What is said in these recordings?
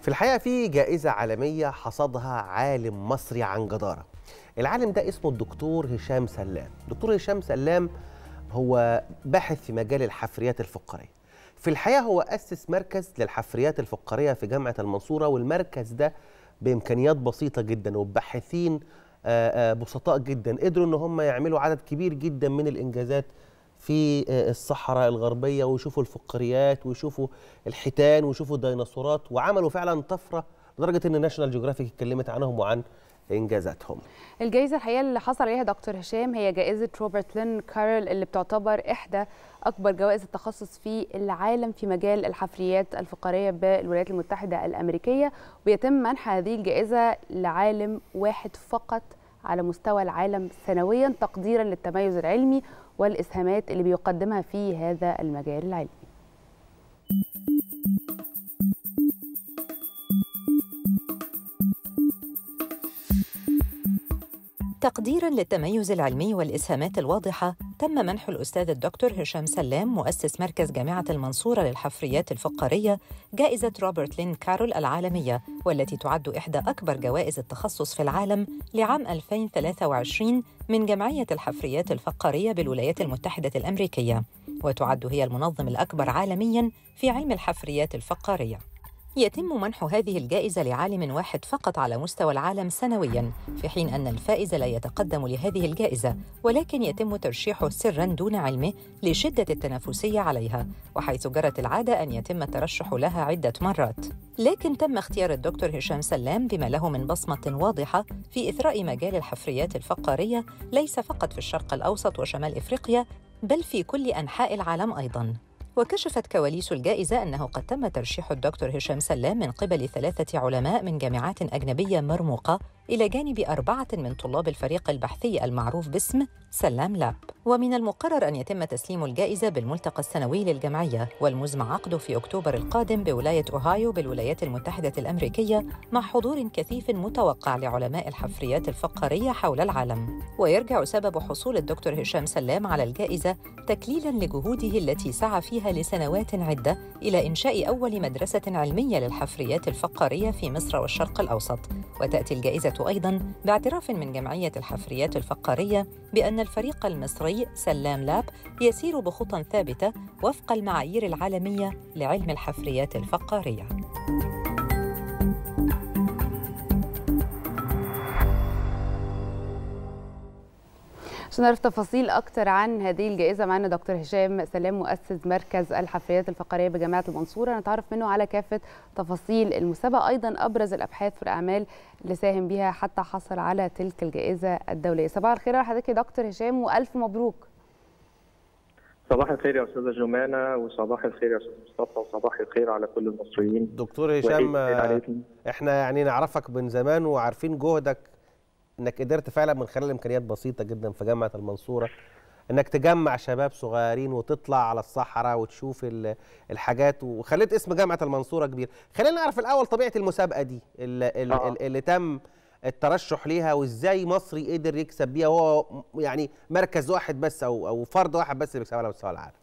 في الحقيقة في جائزة عالمية حصدها عالم مصري عن جدارة العالم ده اسمه الدكتور هشام سلام دكتور هشام سلام هو باحث في مجال الحفريات الفقارية في الحقيقة هو أسس مركز للحفريات الفقارية في جامعة المنصورة والمركز ده بإمكانيات بسيطة جدا وباحثين آه، آه، بسطاء جدا قدروا ان هم يعملوا عدد كبير جدا من الانجازات في آه، الصحراء الغربيه ويشوفوا الفقاريات ويشوفوا الحيتان ويشوفوا الديناصورات وعملوا فعلا طفره لدرجه ان ناشونال جيوغرافيك اتكلمت عنهم وعن انجازاتهم الجائزة الحقيقة اللي حصل عليها دكتور هشام هي جائزة روبرت لين كارل اللي بتعتبر إحدى أكبر جوائز التخصص في العالم في مجال الحفريات الفقارية بالولايات المتحدة الأمريكية ويتم منح هذه الجائزة لعالم واحد فقط على مستوى العالم سنويا تقديرا للتميز العلمي والإسهامات اللي بيقدمها في هذا المجال العلمي تقديرا للتميز العلمي والإسهامات الواضحة تم منح الأستاذ الدكتور هشام سلام مؤسس مركز جامعة المنصورة للحفريات الفقارية جائزة روبرت لين كارول العالمية والتي تعد إحدى أكبر جوائز التخصص في العالم لعام 2023 من جمعية الحفريات الفقارية بالولايات المتحدة الأمريكية وتعد هي المنظم الأكبر عالمياً في علم الحفريات الفقارية يتم منح هذه الجائزة لعالم واحد فقط على مستوى العالم سنوياً، في حين أن الفائز لا يتقدم لهذه الجائزة، ولكن يتم ترشيحه سراً دون علمه لشدة التنافسية عليها، وحيث جرت العادة أن يتم الترشح لها عدة مرات. لكن تم اختيار الدكتور هشام سلام بما له من بصمة واضحة في إثراء مجال الحفريات الفقارية ليس فقط في الشرق الأوسط وشمال إفريقيا، بل في كل أنحاء العالم أيضاً. وكشفت كواليس الجائزة أنه قد تم ترشيح الدكتور هشام سلام من قبل ثلاثة علماء من جامعات أجنبية مرموقة إلى جانب أربعة من طلاب الفريق البحثي المعروف باسم سلام لاب ومن المقرر أن يتم تسليم الجائزة بالملتقى السنوي للجمعية والمزمع عقده في أكتوبر القادم بولاية أوهايو بالولايات المتحدة الأمريكية مع حضور كثيف متوقع لعلماء الحفريات الفقارية حول العالم ويرجع سبب حصول الدكتور هشام سلام على الجائزة تكليلاً لجهوده التي سعى فيها لسنوات عدة إلى إنشاء أول مدرسة علمية للحفريات الفقارية في مصر والشرق الأوسط وتأتي الجائزة أيضاً باعتراف من جمعية الحفريات الفقارية بأن الفريق المصري سلام لاب يسير بخطى ثابتة وفق المعايير العالمية لعلم الحفريات الفقارية عشان نعرف تفاصيل اكتر عن هذه الجائزه معنا دكتور هشام سلام مؤسس مركز الحفريات الفقاريه بجامعه المنصوره نتعرف منه على كافه تفاصيل المسابقه ايضا ابرز الابحاث والاعمال اللي ساهم بها حتى حصل على تلك الجائزه الدوليه صباح الخير على حضرتك يا دكتور هشام والف مبروك صباح الخير يا استاذه جمانه وصباح الخير يا استاذ مصطفى وصباح الخير على كل المصريين دكتور هشام وعيد آه، عليكم. احنا يعني نعرفك من زمان وعارفين جهدك انك قدرت فعلا من خلال امكانيات بسيطه جدا في جامعه المنصوره انك تجمع شباب صغيرين وتطلع على الصحراء وتشوف ال- الحاجات وخليت اسم جامعه المنصوره كبير خلينا نعرف الاول طبيعه المسابقه دي اللي, آه. اللي, اللي تم الترشح ليها وازاي مصري قدر يكسب بيها وهو يعني مركز واحد بس او او فرد واحد بس اللي بيكسبها على مستوى العالم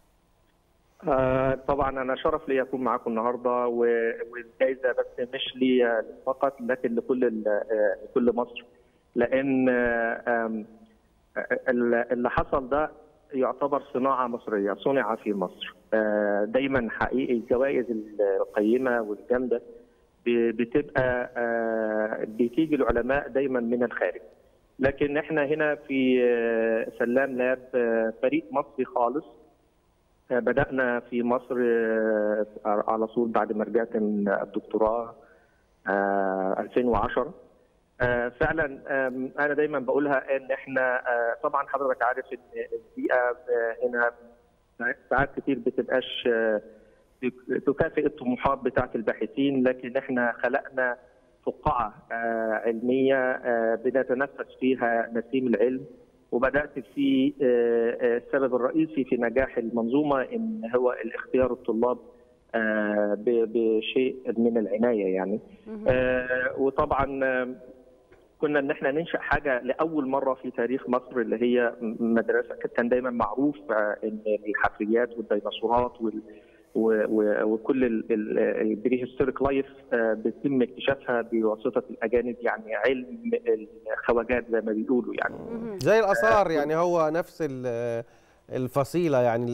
آه طبعا انا شرف لي اكون معاكم النهارده و- والجائزه بس مش لي فقط لكن لكل ال- آه، لكل مصر لان آه، آم، آه، ال- اللي حصل ده يعتبر صناعه مصريه صنع في مصر آه، دايما حقيقي الجوائز القيمه والجامده ب- بتبقى آه، بتيجي العلماء دايما من الخارج لكن احنا هنا في آه، سلام لاب آه، فريق مصري خالص آه، بدأنا في مصر آه، على طول بعد ما رجعت من الدكتوراه آه، 2010 آه، فعلا آم، انا دايما بقولها ان احنا آه، طبعا حضرتك عارف ان البيئه آه، هنا ساعات كتير بتبقاش آه، تكافئ الطموحات بتاعه الباحثين لكن احنا خلقنا فقاعه آه، علميه آه، بنتنفس فيها نسيم العلم وبدات في آه، آه، السبب الرئيسي في نجاح المنظومه ان هو الاختيار الطلاب آه، ب- بشيء من العنايه يعني آه، وطبعا آه، كنا ان احنا ننشا حاجه لاول مره في تاريخ مصر اللي هي مدرسه كان دايما معروف آه، ان الحفريات والديناصورات وال وكل البري هيستوريك لايف بيتم اكتشافها بواسطه الاجانب يعني علم الخواجات زي ما بيقولوا يعني زي الاثار يعني هو نفس الفصيله يعني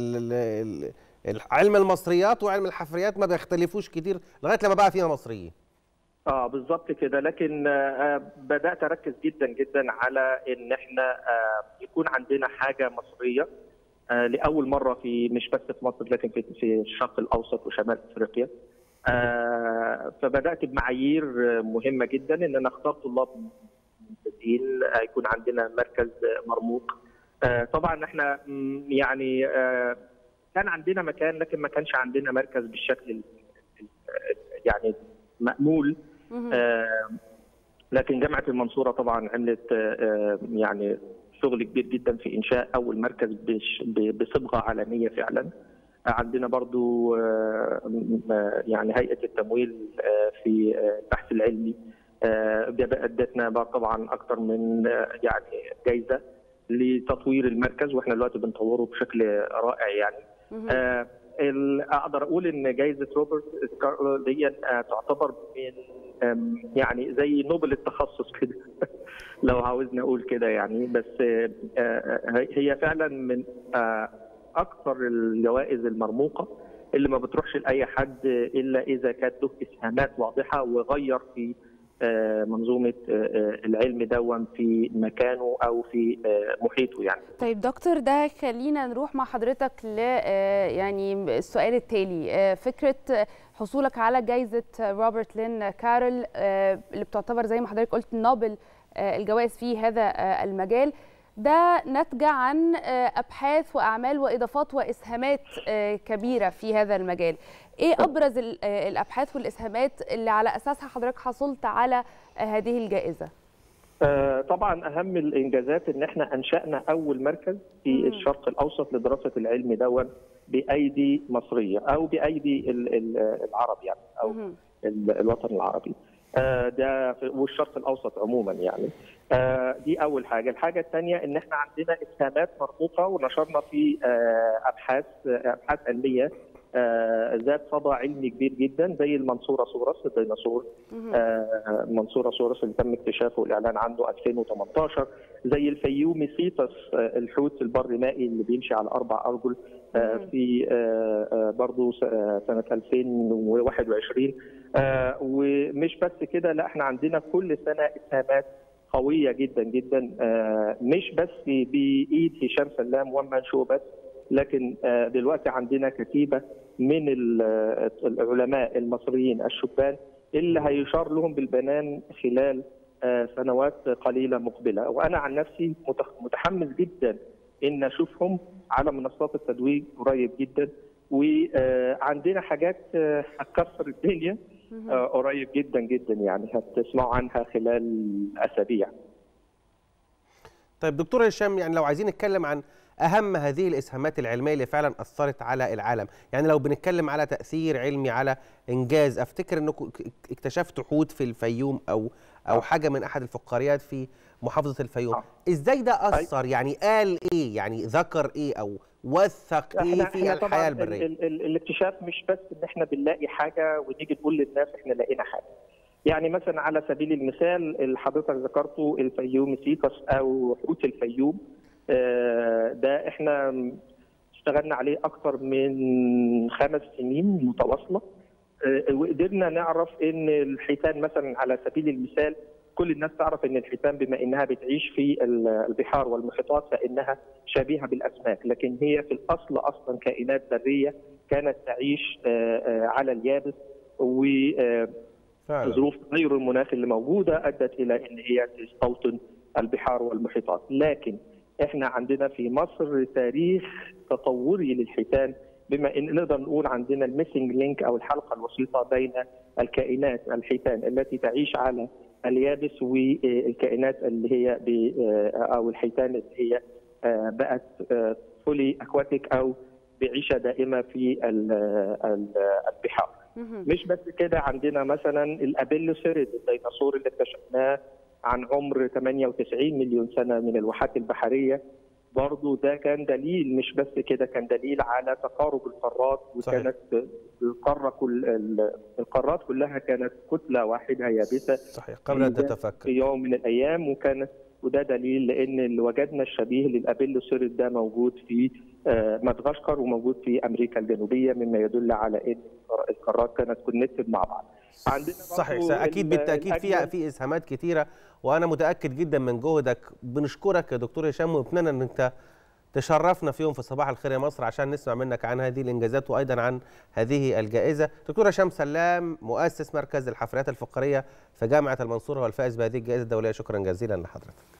علم المصريات وعلم الحفريات ما بيختلفوش كتير لغايه لما بقى فينا مصريين اه بالظبط كده لكن آه بدات اركز جدا جدا على ان احنا آه يكون عندنا حاجه مصريه آه لاول مره في مش بس في مصر لكن في في الشرق الاوسط وشمال افريقيا آه فبدات بمعايير مهمه جدا ان انا اختار طلاب ممتازين يكون عندنا مركز مرموق آه طبعا احنا يعني آه كان عندنا مكان لكن ما كانش عندنا مركز بالشكل يعني مأمول آه لكن جامعه المنصوره طبعا عملت آه يعني شغل كبير جدا في انشاء اول مركز بصبغه عالميه فعلا عندنا برضو آه يعني هيئه التمويل في البحث العلمي ادتنا طبعا اكثر من يعني جائزه لتطوير المركز واحنا دلوقتي بنطوره بشكل رائع يعني آه اقدر اقول ان جائزه روبرت دي تعتبر من يعني زي نوبل التخصص كده لو عاوزني اقول كده يعني بس هي فعلا من اكثر الجوائز المرموقه اللي ما بتروحش لاي حد الا اذا كانت له اسهامات واضحه وغير في منظومه العلم دون في مكانه او في محيطه يعني. طيب دكتور ده خلينا نروح مع حضرتك ل يعني السؤال التالي فكره حصولك على جائزه روبرت لين كارل اللي بتعتبر زي ما حضرتك قلت نوبل الجوائز في هذا المجال ده ناتجه عن ابحاث واعمال واضافات واسهامات كبيره في هذا المجال ايه ابرز الابحاث والاسهامات اللي على اساسها حضرتك حصلت على هذه الجائزه طبعا اهم الانجازات ان احنا انشانا اول مركز في مم. الشرق الاوسط لدراسه العلم دون بايدي مصريه او بايدي العرب يعني او مم. الوطن العربي ده والشرق الاوسط عموما يعني دي اول حاجه الحاجه الثانيه ان احنا عندنا اسهامات مربوطه ونشرنا في ابحاث ابحاث علميه ذات صدى علمي كبير جدا زي المنصوره سورس الديناصور المنصوره سورس اللي تم اكتشافه والاعلان عنه 2018 زي الفيومي سيتس الحوت البري مائي اللي بيمشي على اربع ارجل في برضه سنه 2021 ومش بس كده لا احنا عندنا كل سنه اسهامات قويه جدا جدا مش بس بايد هشام سلام وان مان شو بس لكن دلوقتي عندنا كتيبه من العلماء المصريين الشبان اللي هيشار لهم بالبنان خلال سنوات قليله مقبله وانا عن نفسي متحمس جدا ان اشوفهم على منصات التتويج قريب جدا وعندنا حاجات هتكسر الدنيا قريب جدا جدا يعني هتسمعوا عنها خلال اسابيع طيب دكتور هشام يعني لو عايزين نتكلم عن اهم هذه الاسهامات العلميه اللي فعلا اثرت على العالم يعني لو بنتكلم على تاثير علمي على انجاز افتكر انكم اكتشفتوا حوت في الفيوم او او حاجه من احد الفقاريات في محافظه الفيوم ازاي ده اثر يعني قال ايه يعني ذكر ايه او وثق ايه في الحياه البريه ال ال الاكتشاف مش بس ان احنا بنلاقي حاجه ونيجي نقول للناس احنا لقينا حاجه يعني مثلا على سبيل المثال اللي حضرتك ذكرته الفيوم سيتس او حوت الفيوم ده احنا اشتغلنا عليه اكثر من خمس سنين متواصله وقدرنا نعرف ان الحيتان مثلا على سبيل المثال كل الناس تعرف ان الحيتان بما انها بتعيش في البحار والمحيطات فانها شبيهه بالاسماك لكن هي في الاصل اصلا كائنات بريه كانت تعيش على اليابس و ظروف غير المناخ اللي موجوده ادت الى ان هي تستوطن البحار والمحيطات لكن احنا عندنا في مصر تاريخ تطوري للحيتان بما ان نقدر نقول عندنا الميسنج لينك او الحلقه الوسيطه بين الكائنات الحيتان التي تعيش على اليابس والكائنات اللي هي او الحيتان اللي هي بقت فولي اكواتيك او بعيشه دائمه في البحار. مش بس كده عندنا مثلا الابيلوسيريد الديناصور اللي اكتشفناه عن عمر 98 مليون سنه من الواحات البحريه برضو ده كان دليل مش بس كده كان دليل على تقارب القارات وكانت القاره كل ال- القارات كلها كانت كتله واحده يابسه صحيح قبل ان في تتفكك يوم من الايام وكانت وده دليل لان اللي وجدنا الشبيه للابيلوسيريد ده موجود في آه، مدغشقر وموجود في امريكا الجنوبيه مما يدل على ان القارات كانت كونكتد مع بعض. عندنا صحيح برضو اكيد ال- بالتاكيد فيها الأجمل- في اسهامات كتيره وانا متاكد جدا من جهدك بنشكرك يا دكتور هشام ونتمنى ان انت تشرفنا في يوم في صباح الخير يا مصر عشان نسمع منك عن هذه الانجازات وايضا عن هذه الجائزه دكتور هشام سلام مؤسس مركز الحفريات الفقريه في جامعه المنصوره والفائز بهذه الجائزه الدوليه شكرا جزيلا لحضرتك